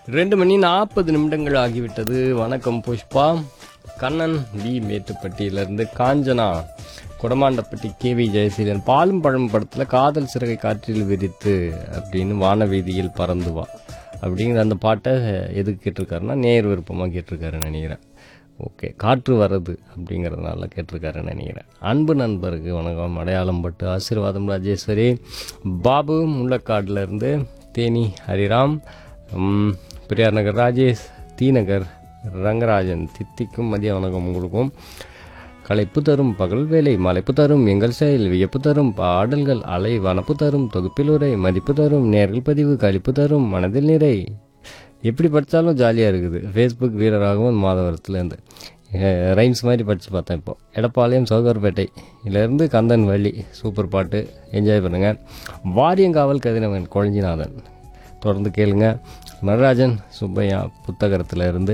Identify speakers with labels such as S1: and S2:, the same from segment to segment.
S1: ரெண்டு மணி நாற்பது நிமிடங்கள் ஆகிவிட்டது வணக்கம் புஷ்பா கண்ணன் வி மேட்டுப்பட்டியிலிருந்து காஞ்சனா குடமாண்டப்பட்டி கே வி ஜெயசீலன் பாலும் பழம் படத்தில் காதல் சிறகை காற்றில் விரித்து அப்படின்னு வானவீதியில் பறந்து வா அப்படிங்கிற அந்த பாட்டை எதுக்கு கேட்டிருக்காருன்னா நேர் விருப்பமாக கேட்டிருக்காருன்னு நினைக்கிறேன் ஓகே காற்று வர்றது அப்படிங்கிறதுனால கேட்டிருக்காருன்னு நினைக்கிறேன் அன்பு நண்பருக்கு வணக்கம் அடையாளம் பட்டு ஆசீர்வாதம் ராஜேஸ்வரி பாபு முள்ளக்காடுல இருந்து தேனி ஹரிராம் ம், பெரியார் நகர் ராஜேஷ் டி நகர் ரங்கராஜன் தித்திக்கும் மதிய வணக்கம் உங்களுக்கும் களைப்பு தரும் பகல் வேலை மலைப்பு தரும் எங்கள் செயல் வியப்பு தரும் பாடல்கள் அலை வனப்பு தரும் தொகுப்பிலுரை மதிப்பு தரும் நேரில் பதிவு கழிப்பு தரும் மனதில் நிறை எப்படி படித்தாலும் ஜாலியாக இருக்குது ஃபேஸ்புக் வீரராகவும் மாதவரத்துலேருந்து ரைம்ஸ் மாதிரி படித்து பார்த்தேன் இப்போ எடப்பாளையம் சௌகர்பேட்டை இதிலேருந்து கந்தன் வள்ளி சூப்பர் பாட்டு என்ஜாய் பண்ணுங்கள் வாரியங்காவல் கதிரவன் கொழஞ்சிநாதன் தொடர்ந்து கேளுங்க நடராஜன் சுப்பையா புத்தகத்தில் இருந்து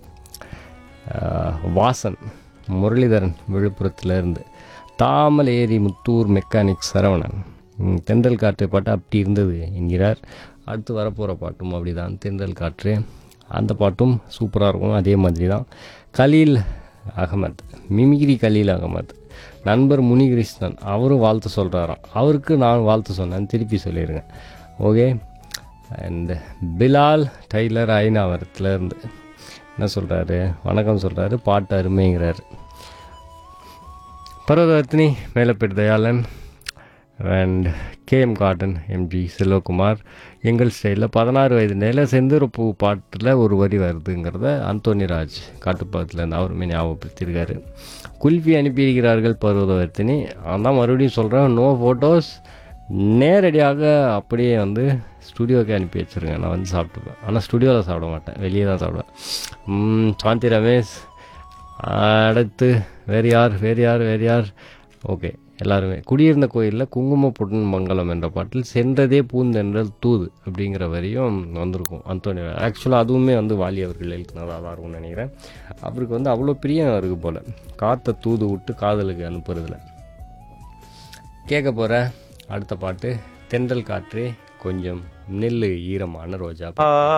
S1: ஆஹ், வாசன் முரளிதரன் விழுப்புரத்தில் இருந்து தாமலேரி முத்தூர் மெக்கானிக் சரவணன் ம், தென்றல் காற்று பாட்டு அப்படி இருந்தது என்கிறார் அடுத்து வரப்போகிற பாட்டும் அப்படிதான் தென்றல் காற்று அந்த பாட்டும் சூப்பராக இருக்கும் அதே மாதிரி தான் கலீல் அகமத் மிமிகிரி கலீல் அகமத் நண்பர் முனிகிருஷ்ணன் அவரும் வாழ்த்து சொல்கிறாராம் அவருக்கு நான் வாழ்த்து சொன்னேன் திருப்பி சொல்லிடுங்க ஓகே அண்ட் பிலால் டைலர் ஐநாவரத்துல இருந்து என்ன சொல்கிறாரு வணக்கம் சொல்கிறாரு பாட்டு அருமைங்கிறாரு Parvathavardhini Melapettu Dhayalan and KM cotton MG Selvakumar எங்கள் ஸ்டைலில் பதினாறு வயது நில செந்தூரப்பூ பாட்டில் ஒரு வரி வருதுங்கிறத அந்தோனிராஜ் காட்டுப்பாக்கத்துலேருந்து அவருமே ஞாபகப்படுத்தியிருக்காரு குல்ஃபி அனுப்பியிருக்கிறார்கள் பர்வதவர்த்தினி அதான் மறுபடியும் சொல்கிறேன் நோ ஃபோட்டோஸ் நேரடியாக அப்படியே வந்து ஸ்டுடியோக்கு அனுப்பி வச்சுருங்க நான் வந்து சாப்பிட்டுப்பேன் ஆனால் ஸ்டுடியோவில் சாப்பிட மாட்டேன் வெளியே தான் சாப்பிடுவேன் ம், சாந்தி ரமேஷ் அடுத்து வேறு யார் வேறு யார் வேறு யார் ஓகே எல்லாருமே குடியிருந்த கோயிலில் குங்கும பொன் மங்கலம் என்ற பாட்டில் சென்றதே பூந்தென்றல் தூது அப்படிங்கிற வரையும் வந்திருக்கும் அந்தோனி ஆக்சுவலாக அதுவுமே வந்து வாலி அவர்கள் எழுத்துனதாக தான் இருக்கும்னு நினைக்கிறேன் அவருக்கு வந்து அவ்வளோ பிரியம் இருக்குது போல் காற்றை தூது விட்டு காதலுக்கு அனுப்புறதுல கேட்க போகிற அடுத்த பாட்டு தென்றல் காற்றே கொஞ்சம் நெல்லு ஈரமான ரோஜா